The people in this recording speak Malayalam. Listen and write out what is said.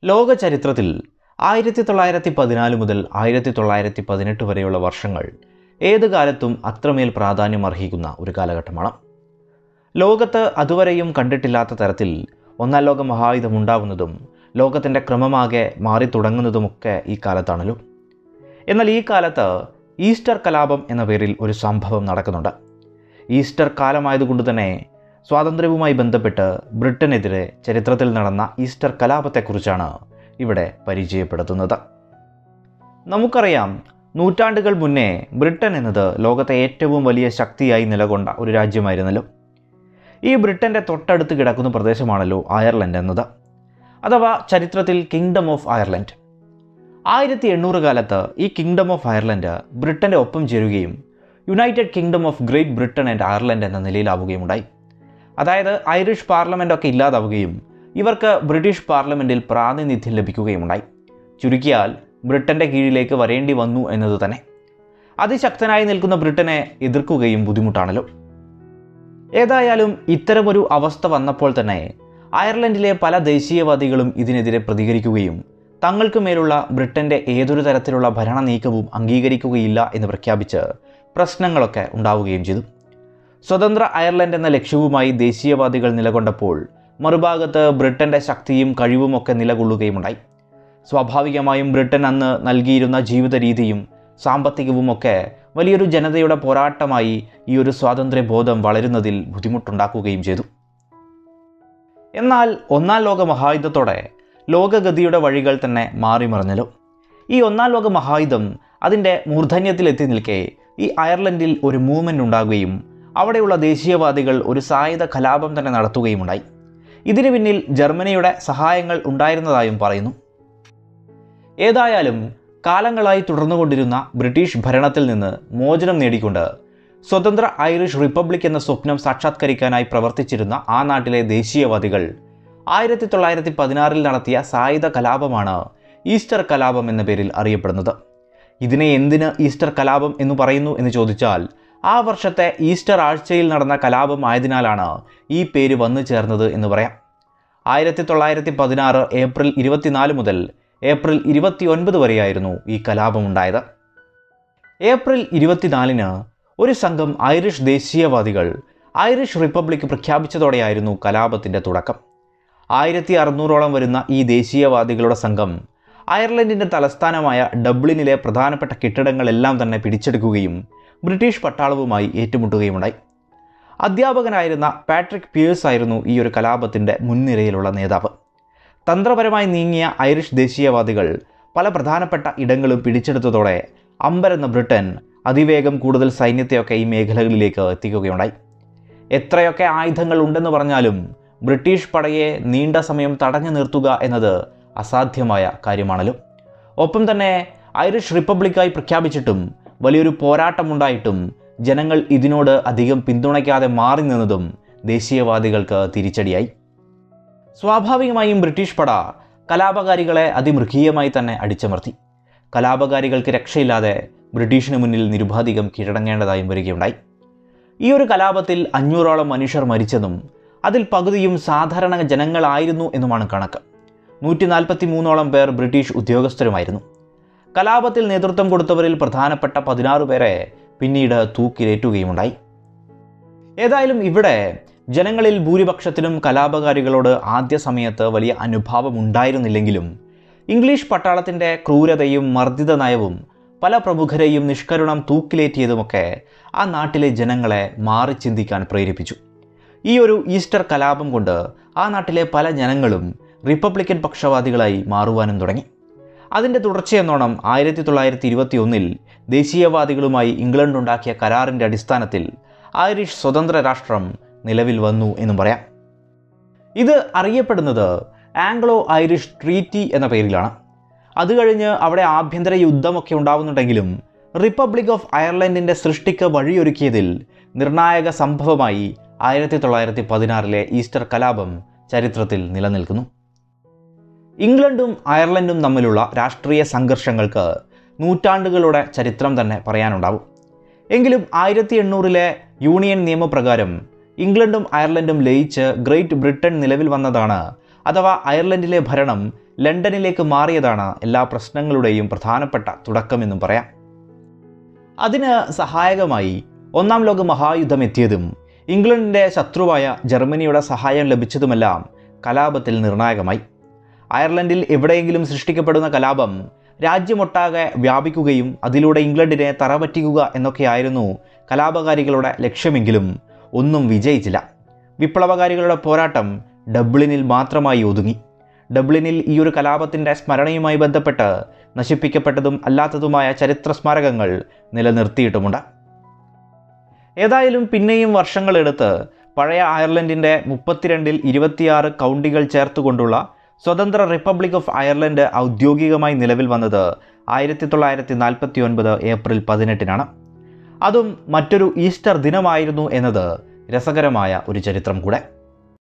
ലോക ചരിത്രത്തിൽ ആയിരത്തി തൊള്ളായിരത്തി പതിനാല് മുതൽ ആയിരത്തി തൊള്ളായിരത്തി പതിനെട്ട് വരെയുള്ള വർഷങ്ങൾ ഏത് കാലത്തും അത്രമേൽ പ്രാധാന്യം അർഹിക്കുന്ന ഒരു കാലഘട്ടമാണ് ലോകത്ത് അതുവരെയും കണ്ടിട്ടില്ലാത്ത തരത്തിൽ ഒന്നാം ലോക മഹായുധം ഉണ്ടാവുന്നതും ലോകത്തിൻ്റെ ക്രമമാകെ മാറി തുടങ്ങുന്നതുമൊക്കെ ഈ കാലത്താണല്ലോ എന്നാൽ ഈ കാലത്ത് ഈസ്റ്റർ കലാപം എന്ന പേരിൽ ഒരു സംഭവം നടക്കുന്നുണ്ട് ഈസ്റ്റർ കാലമായതുകൊണ്ട് തന്നെ സ്വാതന്ത്ര്യവുമായി ബന്ധപ്പെട്ട് ബ്രിട്ടനെതിരെ ചരിത്രത്തിൽ നടന്ന ഈസ്റ്റർ കലാപത്തെക്കുറിച്ചാണ് ഇവിടെ പരിചയപ്പെടുത്തുന്നത് നമുക്കറിയാം നൂറ്റാണ്ടുകൾ മുന്നേ ബ്രിട്ടൻ എന്നത് ലോകത്തെ ഏറ്റവും വലിയ ശക്തിയായി നിലകൊണ്ട ഒരു രാജ്യമായിരുന്നല്ലോ ഈ ബ്രിട്ടൻ്റെ തൊട്ടടുത്ത് കിടക്കുന്ന പ്രദേശമാണല്ലോ അയർലൻഡ് എന്നത് അഥവാ ചരിത്രത്തിൽ കിങ്ഡം ഓഫ് അയർലൻഡ് ആയിരത്തി എണ്ണൂറ് കാലത്ത് ഈ കിങ്ഡം ഓഫ് അയർലൻഡ് ബ്രിട്ടൻ്റെ ഒപ്പം ചേരുകയും United Kingdom of Great Britain and Ireland എന്ന നിലയിലാവുകയുമുണ്ടായി അതായത് ഐറിഷ് പാർലമെൻ്റൊക്കെ ഇല്ലാതാവുകയും ഇവർക്ക് ബ്രിട്ടീഷ് പാർലമെൻറ്റിൽ പ്രാതിനിധ്യം ലഭിക്കുകയുമുണ്ടായി ചുരുക്കിയാൽ ബ്രിട്ടൻ്റെ കീഴിലേക്ക് വരേണ്ടി വന്നു എന്നത് തന്നെ അതിശക്തനായി നിൽക്കുന്ന ബ്രിട്ടനെ എതിർക്കുകയും ബുദ്ധിമുട്ടാണല്ലോ ഏതായാലും ഇത്തരമൊരു അവസ്ഥ വന്നപ്പോൾ തന്നെ അയർലൻഡിലെ പല ദേശീയവാദികളും ഇതിനെതിരെ പ്രതികരിക്കുകയും തങ്ങൾക്ക് മേലുള്ള ബ്രിട്ടൻ്റെ ഏതൊരു തരത്തിലുള്ള ഭരണ നീക്കവും അംഗീകരിക്കുകയില്ല എന്ന് പ്രഖ്യാപിച്ച് പ്രശ്നങ്ങളൊക്കെ ഉണ്ടാവുകയും ചെയ്തു സ്വതന്ത്ര അയർലൻഡ് എന്ന ലക്ഷ്യവുമായി ദേശീയവാദികൾ നിലകൊണ്ടപ്പോൾ മറുഭാഗത്ത് ബ്രിട്ടൻ്റെ ശക്തിയും കഴിവുമൊക്കെ നിലകൊള്ളുകയുമുണ്ടായി സ്വാഭാവികമായും ബ്രിട്ടൻ അന്ന് നൽകിയിരുന്ന ജീവിത രീതിയും സാമ്പത്തികവുമൊക്കെ വലിയൊരു ജനതയുടെ പോരാട്ടമായി ഈ ഒരു സ്വാതന്ത്ര്യബോധം വളരുന്നതിൽ ബുദ്ധിമുട്ടുണ്ടാക്കുകയും ചെയ്തു എന്നാൽ ഒന്നാം ലോക മഹായുദ്ധത്തോടെ ലോകഗതിയുടെ വഴികൾ തന്നെ മാറിമറിഞ്ഞല്ലോ ഈ ഒന്നാം ലോക മഹായുദ്ധം അതിൻ്റെ മൂർധന്യത്തിലെത്തി നിൽക്കെ ഈ അയർലൻഡിൽ ഒരു മൂവ്മെൻ്റ് ഉണ്ടാകുകയും അവിടെയുള്ള ദേശീയവാദികൾ ഒരു സായുധ കലാപം തന്നെ നടത്തുകയുമുണ്ടായി ഇതിനു പിന്നിൽ ജർമ്മനിയുടെ സഹായങ്ങൾ ഉണ്ടായിരുന്നതായും പറയുന്നു ഏതായാലും കാലങ്ങളായി തുടർന്നുകൊണ്ടിരുന്ന ബ്രിട്ടീഷ് ഭരണത്തിൽ നിന്ന് മോചനം നേടിക്കൊണ്ട് സ്വതന്ത്ര ഐറിഷ് റിപ്പബ്ലിക് എന്ന സ്വപ്നം സാക്ഷാത്കരിക്കാനായി പ്രവർത്തിച്ചിരുന്ന ആ നാട്ടിലെ ദേശീയവാദികൾ ആയിരത്തി തൊള്ളായിരത്തി പതിനാറിൽ നടത്തിയ സായുധ കലാപമാണ് ഈസ്റ്റർ കലാപം എന്ന പേരിൽ അറിയപ്പെടുന്നത് ഇതിനെ എന്തിന് ഈസ്റ്റർ കലാപം എന്ന് പറയുന്നു എന്ന് ചോദിച്ചാൽ ആ വർഷത്തെ ഈസ്റ്റർ ആഴ്ചയിൽ നടന്ന കലാപം ആയതിനാലാണ് ഈ പേര് വന്നു ചേർന്നത് എന്ന് പറയാം ആയിരത്തി തൊള്ളായിരത്തി പതിനാറ് ഏപ്രിൽ ഇരുപത്തിനാല് മുതൽ ഏപ്രിൽ ഇരുപത്തി ഒൻപത് വരെയായിരുന്നു ഈ കലാപമുണ്ടായത് ഏപ്രിൽ ഇരുപത്തിനാലിന് ഒരു സംഘം ഐറിഷ് ദേശീയവാദികൾ ഐറിഷ് റിപ്പബ്ലിക് പ്രഖ്യാപിച്ചതോടെയായിരുന്നു കലാപത്തിൻ്റെ തുടക്കം ആയിരത്തി അറുന്നൂറോളം വരുന്ന ഈ ദേശീയവാദികളുടെ സംഘം അയർലൻഡിൻ്റെ തലസ്ഥാനമായ ഡബ്ലിനിലെ പ്രധാനപ്പെട്ട കെട്ടിടങ്ങളെല്ലാം തന്നെ പിടിച്ചെടുക്കുകയും ബ്രിട്ടീഷ് പട്ടാളവുമായി ഏറ്റുമുട്ടുകയുമുണ്ടായി അധ്യാപകനായിരുന്ന പാട്രിക് പിയേഴ്സ് ആയിരുന്നു ഈ ഒരു കലാപത്തിൻ്റെ മുൻനിരയിലുള്ള നേതാവ് തന്ത്രപരമായി നീങ്ങിയ ഐറിഷ് ദേശീയവാദികൾ പല പ്രധാനപ്പെട്ട ഇടങ്ങളും പിടിച്ചെടുത്തതോടെ അമ്പരെന്ന ബ്രിട്ടൻ അതിവേഗം കൂടുതൽ സൈന്യത്തെയൊക്കെ ഈ മേഖലകളിലേക്ക് എത്തിക്കുകയുണ്ടായി എത്രയൊക്കെ ആയുധങ്ങൾ ഉണ്ടെന്ന് പറഞ്ഞാലും ബ്രിട്ടീഷ് പടയെ നീണ്ട സമയം തടഞ്ഞു നിർത്തുക എന്നത് അസാധ്യമായ കാര്യമാണല്ലോ ഒപ്പം തന്നെ ഐറിഷ് റിപ്പബ്ലിക്കായി പ്രഖ്യാപിച്ചിട്ടും വലിയൊരു പോരാട്ടമുണ്ടായിട്ടും ജനങ്ങൾ ഇതിനോട് അധികം പിന്തുണയ്ക്കാതെ മാറി നിന്നതും ദേശീയവാദികൾക്ക് തിരിച്ചടിയായി സ്വാഭാവികമായും ബ്രിട്ടീഷ് പട കലാപകാരികളെ അതിമൃഗീയമായി തന്നെ അടിച്ചമർത്തി കലാപകാരികൾക്ക് രക്ഷയില്ലാതെ ബ്രിട്ടീഷിന് മുന്നിൽ നിരുപാധികം കീഴടങ്ങേണ്ടതായും വരികയുണ്ടായി ഈ ഒരു കലാപത്തിൽ അഞ്ഞൂറോളം മനുഷ്യർ മരിച്ചതും അതിൽ പകുതിയും സാധാരണ ജനങ്ങളായിരുന്നു എന്നുമാണ് കണക്ക് നൂറ്റി നാൽപ്പത്തി മൂന്നോളം പേർ ബ്രിട്ടീഷ് ഉദ്യോഗസ്ഥരുമായിരുന്നു കലാപത്തിൽ നേതൃത്വം കൊടുത്തവരിൽ പ്രധാനപ്പെട്ട പതിനാറ് പേരെ പിന്നീട് തൂക്കിലേറ്റുകയുമുണ്ടായി ഏതായാലും ഇവിടെ ജനങ്ങളിൽ ഭൂരിപക്ഷത്തിനും കലാപകാരികളോട് ആദ്യ സമയത്ത് വലിയ അനുഭാവം ഉണ്ടായിരുന്നില്ലെങ്കിലും ഇംഗ്ലീഷ് പട്ടാളത്തിൻ്റെ ക്രൂരതയും മർദ്ദിത നയവും പല പ്രമുഖരെയും നിഷ്കരുണം തൂക്കിലേറ്റിയതുമൊക്കെ ആ നാട്ടിലെ ജനങ്ങളെ മാറി ചിന്തിക്കാൻ പ്രേരിപ്പിച്ചു ഈ ഒരു ഈസ്റ്റർ കലാപം കൊണ്ട് ആ നാട്ടിലെ പല ജനങ്ങളും റിപ്പബ്ലിക്കൻ പക്ഷപാതികളായി മാറുവാനും തുടങ്ങി അതിൻ്റെ തുടർച്ചയെന്നോണം ആയിരത്തി തൊള്ളായിരത്തി ഇരുപത്തി ഒന്നിൽ ദേശീയവാദികളുമായി ഇംഗ്ലണ്ട് ഉണ്ടാക്കിയ കരാറിൻ്റെ അടിസ്ഥാനത്തിൽ ഐറിഷ് സ്വതന്ത്ര രാഷ്ട്രം നിലവിൽ വന്നു എന്നും പറയാം ഇത് അറിയപ്പെടുന്നത് ആംഗ്ലോ ഐറിഷ് ട്രീറ്റി എന്ന പേരിലാണ് അത് കഴിഞ്ഞ് അവിടെ ആഭ്യന്തര യുദ്ധമൊക്കെ ഉണ്ടാവുന്നുണ്ടെങ്കിലും റിപ്പബ്ലിക് ഓഫ് അയർലൻഡിൻ്റെ സൃഷ്ടിക്ക് വഴിയൊരുക്കിയതിൽ നിർണായക സംഭവമായി ആയിരത്തി തൊള്ളായിരത്തി പതിനാറിലെ ഈസ്റ്റർ കലാപം ചരിത്രത്തിൽ നിലനിൽക്കുന്നു ഇംഗ്ലണ്ടും അയർലൻഡും തമ്മിലുള്ള രാഷ്ട്രീയ സംഘർഷങ്ങൾക്ക് നൂറ്റാണ്ടുകളുടെ ചരിത്രം തന്നെ പറയാനുണ്ടാവും എങ്കിലും ആയിരത്തി എണ്ണൂറിലെ യൂണിയൻ നിയമപ്രകാരം ഇംഗ്ലണ്ടും അയർലൻഡും ലയിച്ച് ഗ്രേറ്റ് ബ്രിട്ടൻ നിലവിൽ വന്നതാണ് അഥവാ അയർലൻഡിലെ ഭരണം ലണ്ടനിലേക്ക് മാറിയതാണ് എല്ലാ പ്രശ്നങ്ങളുടെയും പ്രധാനപ്പെട്ട തുടക്കമെന്നും പറയാം അതിന് സഹായകമായി ഒന്നാം ലോക മഹായുദ്ധം എത്തിയതും ഇംഗ്ലണ്ടിൻ്റെ ശത്രുവായ ജർമ്മനിയുടെ സഹായം ലഭിച്ചതുമെല്ലാം കലാപത്തിൽ നിർണായകമായി അയർലൻഡിൽ എവിടെയെങ്കിലും സൃഷ്ടിക്കപ്പെടുന്ന കലാപം രാജ്യമൊട്ടാകെ വ്യാപിക്കുകയും അതിലൂടെ ഇംഗ്ലണ്ടിനെ തറപറ്റിക്കുക എന്നൊക്കെയായിരുന്നു കലാപകാരികളുടെ ലക്ഷ്യമെങ്കിലും ഒന്നും വിജയിച്ചില്ല വിപ്ലവകാരികളുടെ പോരാട്ടം ഡബ്ലിനിൽ മാത്രമായി ഒതുങ്ങി ഡബ്ലിനിൽ ഈ ഒരു കലാപത്തിൻ്റെ സ്മരണയുമായി ബന്ധപ്പെട്ട് നശിപ്പിക്കപ്പെട്ടതും അല്ലാത്തതുമായ ചരിത്ര സ്മാരകങ്ങൾ നിലനിർത്തിയിട്ടുമുണ്ട് ഏതായാലും പിന്നെയും വർഷങ്ങളെടുത്ത് പഴയ അയർലൻഡിൻ്റെ മുപ്പത്തിരണ്ടിൽ ഇരുപത്തിയാറ് കൗണ്ടികൾ ചേർത്തുകൊണ്ടുള്ള സ്വതന്ത്ര റിപ്പബ്ലിക് ഓഫ് അയർലൻഡ് ഔദ്യോഗികമായി നിലവിൽ വന്നത് ആയിരത്തി തൊള്ളായിരത്തി നാൽപ്പത്തി ഒൻപത് ഏപ്രിൽ പതിനെട്ടിനാണ് അതും മറ്റൊരു ഈസ്റ്റർ ദിനമായിരുന്നു എന്നത് രസകരമായ ഒരു ചരിത്രം കൂടെ